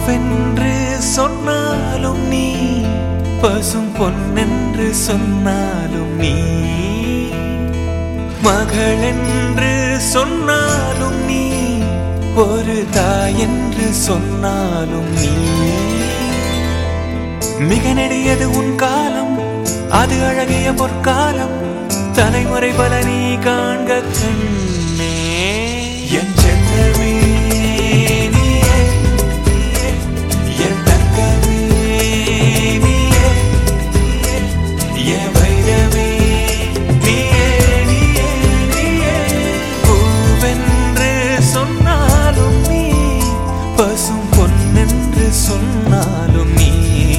பூவென்று சொன்னாலும் நீ பசும் பொன்னென்று சொன்னாலும் நீ மகள் என்று சொன்னாலும் நீ ஒரு தாயென்று சொன்னாலும் நீ மிக நெடியது உன் காலம் அது அழகிய பொற்காலம் தலைமுறை பல நீ காண்க கண்ணே என் செல்லமே நீயே, என் தங்கமே நீயே, என் வைரமே நீயே, நீயே, நீயே. பூவென்று சொன்னாலும் நீ பசும் பொன்னென்று சொன்னாலும் நீ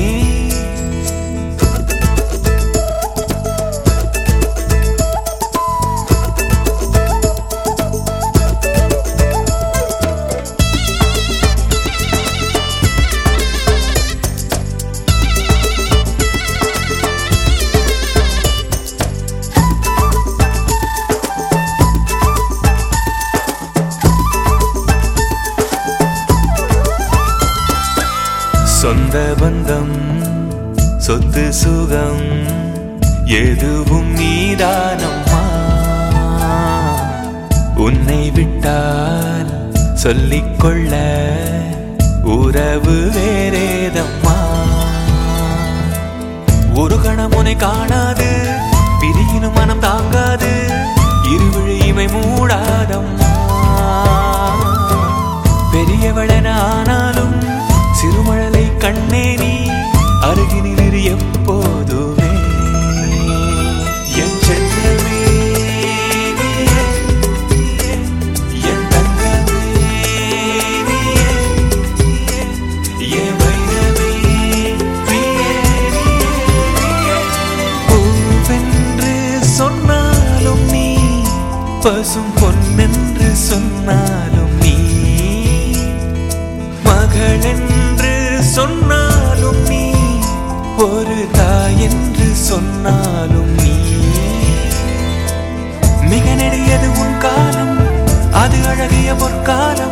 சொந்த பந்தம் சொத்து சுகம் எதுவும் நீதானம்மா உன்னை விட்டால் சொல்லிக்கொள்ள உறவு வேறேதம்மா ஒரு கணம் உன்னை காணாது பிரியினும் மனம் தாங்காது இருவிழி இமை மூடாதம்மா பெரியவளென ஆனாலும் சிறுமழலை கண்ணே நீ அருகினில் இரு எப்போதுமே என் செல்லமே நீயே, என் தங்கமே நீயே, என் வைரமே நீயே, நீயே. பூவென்று சொன்னாலும் நீ பசும் பொன்னென்று சொன்னாலும் நீ மகள் என்று சொன்னாலும் நீ ஒரு தாயென்று சொன்னாலும் நீ மிக நெடியது உன் காலம் அது அழகிய பொற்காலம்